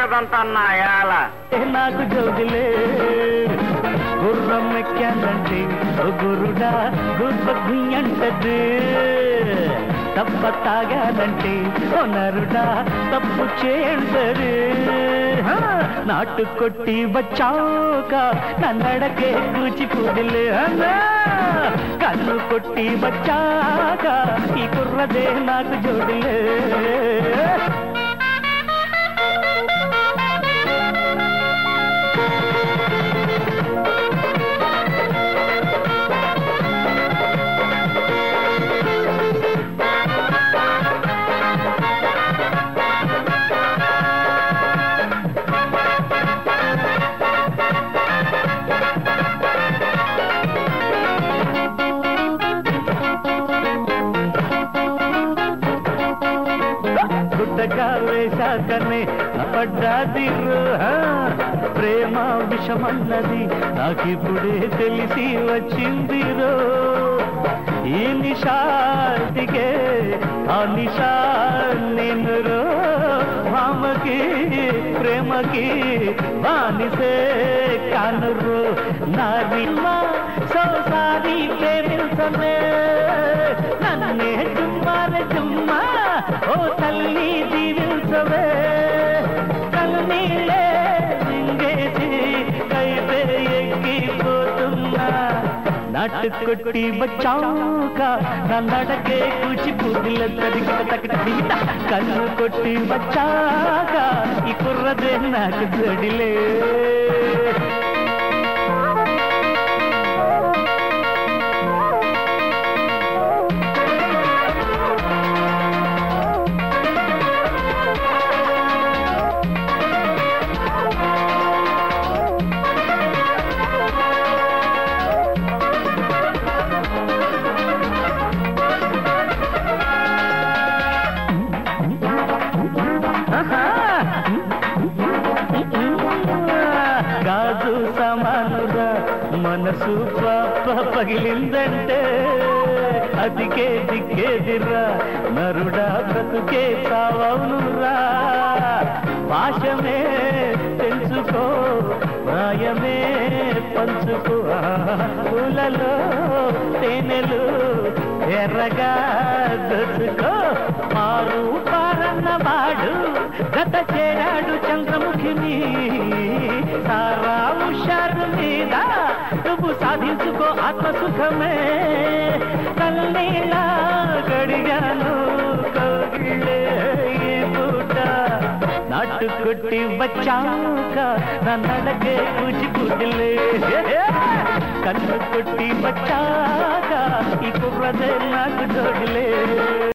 ఉంటదంతా నాయాల ఏ నాకు జోగులే గుర్రం ఎక్కానంటే ఓ గురుడా గుర్బగ్ని అంటది తప్ప తాగానంటే ఓ నరుడా తప్పు చేయంటది హా, నాటు కొట్టి బచ్చాక నన్నడకే కూచిపూడిలే అన్నా కన్ను కొట్టి బచ్చాక ఈ కుర్రదే నాకు జోడిలే గుట్టగా వేశాకనే పడ్డాదిరు ప్రేమ విషమన్నది నాకిప్పుడే తెలిసి వచ్చిందిరో ఈ నిషాదికే ఆ నిషా నేను రో భామకి ప్రేమకి బానిసే కానురు నారిమా సోసారి ప్రేమించమే నన్నే చుమ్మార చుమ్మా ఓ తల్లి దీవించవే కన్నీళ్ళే మింగేసి కైపే ఎక్కిపోతున్నా నాటు కొట్టి బచ్చాక నన్నడకే కూచిపూడిల తరిగిన తగిన దిగిన కన్ను కొట్టి బచ్చాక ఈ కుర్రదే నాకు జడిలే గాజు సమానుగా మనసు పాప పగిలిందంటే అదికే దిక్కేదిరా నరుడా బ్రతుకే సావవునురా భాషమే తెలుసుకో ప్రాయమే పంచుకో పూలలో తేనెలు ఎర్రగా దొచ్చుకో మారు పారన్న వాడు గత చేరాడు చంద్రముఖిని సారా హుషారు మీద నువ్వు సాధించుకో ఆత్మసుఖమే కన్నీలా గడిగాను కౌగిలే ఈ పూట నాటు కొట్టి వచ్చాక నన్నడకే కూచిపూడిలే కన్ను కొట్టి వచ్చాక ఈ కుర్రదే నాకు జోడిలే